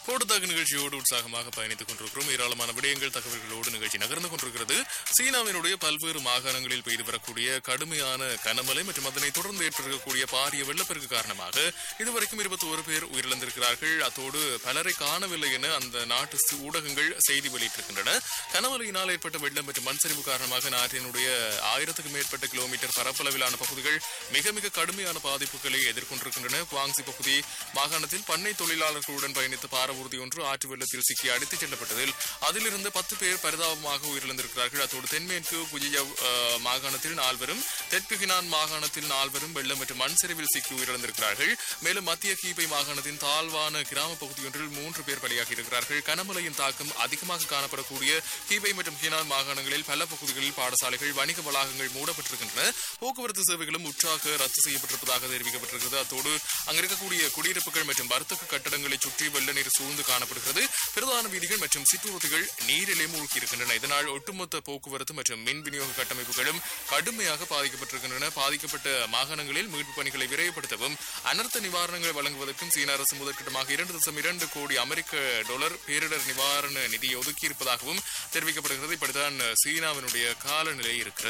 கோடுதாக நிகழ்ச்சியோடு உற்சாகமாக பயணித்துக் கொண்டிருக்கிறோம் ஏராளமான விடயங்கள் தகவல்களோடு நிகழ்ச்சி நகர்ந்து கொண்டிருக்கிறது சீனாவினுடைய பல்வேறு மாகாணங்களில் பெய்து வரக்கூடிய கடுமையான கனமழை மற்றும் அதனை தொடர்ந்து ஏற்பட்டிருக்கக்கூடிய பாரிய வெள்ளப்பெருக்கு காரணமாக இதுவரைக்கும் இருபத்தி ஒரு பேர் உயிரிழந்திருக்கிறார்கள் அத்தோடு பலரை காணவில்லை என அந்த நாட்டு சி- ஊடகங்கள் செய்தி வெளியிட்டிருக்கின்றன கனமழையினால் ஏற்பட்ட வெள்ளம் மற்றும் மண் சரிவு காரணமாக நாட்டினுடைய ஆயிரத்துக்கும் மேற்பட்ட கிலோமீட்டர் பரப்பளவிலான பகுதிகள் மிக மிக கடுமையான பாதிப்புகளை எதிர்கொண்டிருக்கின்றன குவாங்சி பகுதி மாகாணத்தில் பண்ணை தொழிலாளர்களுடன் பயணித்த பாரவூர்தி ஒன்று ஆற்று வெள்ளத்தில் சிக்கி அடித்துச் செல்லப்பட்டதில் அதிலிருந்து பத்து பேர் பரிதாபமாக உயிரிழந்திருக்கிறார்கள் அத்தோடு தென்மேற்கு குஜியவ் அஹ், மாகாணத்தில் நால்வரும் தெற்கு ஹினான் மாகாணத்தில் நால்வரும் வெள்ளம் மற்றும் மண் சரிவில் சிக்கி உயிரிழந்திருக்கிறார்கள் மேலும் மத்திய கீபை மாகாணத்தின் தாழ்வான கிராம பகுதியொன்றில் மூன்று பேர் பலியாகி இருக்கிறார்கள் கனமழையின் தாக்கம் அதிகமாக காணப்படக்கூடிய கீபை மற்றும் ஹினான் மாகாணங்களில் பல பகுதிகளில் பாடசாலைகள் வணிக வளாகங்கள் மூடப்பட்டிருக்கின்றன போக்குவரத்து சேவைகளும் முற்றாக ரத்து செய்யப்பட்டிருப்பதாக தெரிவிக்கப்பட்டிருக்கிறது அத்தோடு அங்க இருக்கக்கூடிய குடியிருப்புகள் மற்றும் வர்த்தக கட்டடங்களை சுற்றி வெள்ள நீர் சூழ்ந்து காணப்படுகிறது பிரதான வீதிகள் மற்றும் சிற்றுறுதிகள் நீரிலே மூழ்கி இருக்கின்றன இதனால் ஒட்டுமொத்த போக்குவரத்து மற்றும் மின் விநியோக கட்டமைப்புகளும் கடுமையாக பாதிக்கப்பட்டிருக்கின்றன பாதிக்கப்பட்ட மாகாணங்களில் மீட்பு பணிகளை விரைவுபடுத்தவும் அனர்த்த நிவாரணங்களை வழங்குவதற்கும் சீன அரசு முதற்கட்டமாக இரண்டு தசம் இரண்டு கோடி அமெரிக்க டாலர் பேரிடர் நிவாரண நிதியை ஒதுக்கியிருப்பதாகவும் தெரிவிக்கப்படுகிறது இப்படித்தான் சீனாவினுடைய காலநிலை இருக்கிறது